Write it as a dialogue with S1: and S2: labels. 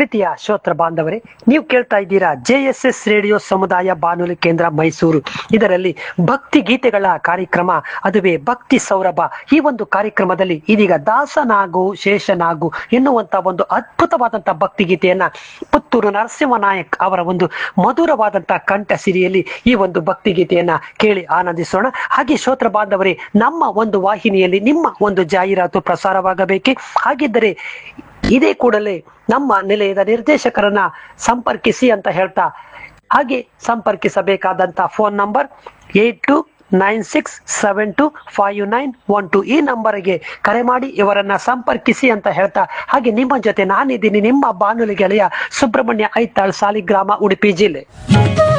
S1: ಪ್ರೀತಿಯ ಶ್ರೋತ್ರ ಬಾಂಧವರೇ ನೀವು ಕೇಳ್ತಾ ಇದ್ದೀರಾ ಜೆ ಎಸ್ ಎಸ್ ರೇಡಿಯೋ ಸಮುದಾಯ ಬಾನುಲಿ ಕೇಂದ್ರ ಮೈಸೂರು ಇದರಲ್ಲಿ ಭಕ್ತಿ ಗೀತೆಗಳ ಕಾರ್ಯಕ್ರಮ ಅದುವೇ ಭಕ್ತಿ ಸೌರಭ ಈ ಒಂದು ಕಾರ್ಯಕ್ರಮದಲ್ಲಿ ಇದೀಗ ದಾಸನಾಗು ಶೇಷನಾಗು ಎನ್ನುವಂತ ಒಂದು ಅದ್ಭುತವಾದಂತ ಭಕ್ತಿ ಗೀತೆಯನ್ನ ಪುತ್ತೂರು ನರಸಿಂಹ ನಾಯಕ್ ಅವರ ಒಂದು ಮಧುರವಾದಂತ ಕಂಠ ಸಿರಿಯಲ್ಲಿ ಈ ಒಂದು ಭಕ್ತಿ ಗೀತೆಯನ್ನ ಕೇಳಿ ಆನಂದಿಸೋಣ ಹಾಗೆ ಶ್ರೋತ್ರ ಬಾಂಧವರೇ ನಮ್ಮ ಒಂದು ವಾಹಿನಿಯಲ್ಲಿ ನಿಮ್ಮ ಒಂದು ಜಾಹೀರಾತು ಪ್ರಸಾರವಾಗಬೇಕೆ ಹಾಗಿದ್ದರೆ ಇದೇ ಕೂಡಲೇ ನಮ್ಮ ನಿಲಯದ ನಿರ್ದೇಶಕರನ್ನ ಸಂಪರ್ಕಿಸಿ ಅಂತ ಹೇಳ್ತಾ ಹಾಗೆ ಸಂಪರ್ಕಿಸಬೇಕಾದಂತ phone number eight two nine six seven two five nine one two ಈ ನಂಬರ್ಗೆ ಕರೆ ಮಾಡಿ ಇವರನ್ನ ಸಂಪರ್ಕಿಸಿ ಅಂತ ಹೇಳ್ತಾ ಹಾಗೆ ನಿಮ್ಮ ಜೊತೆ ನಾನಿದ್ದೀನಿ ನಿಮ್ಮ ಬಾನುಲಿ ಗೆಳೆಯ ಸುಬ್ರಹ್ಮಣ್ಯ ಐತಾಳ್ ಸಾಲಿಗ್ರಾಮ ಉಡುಪಿ ಜಿಲ್ಲೆ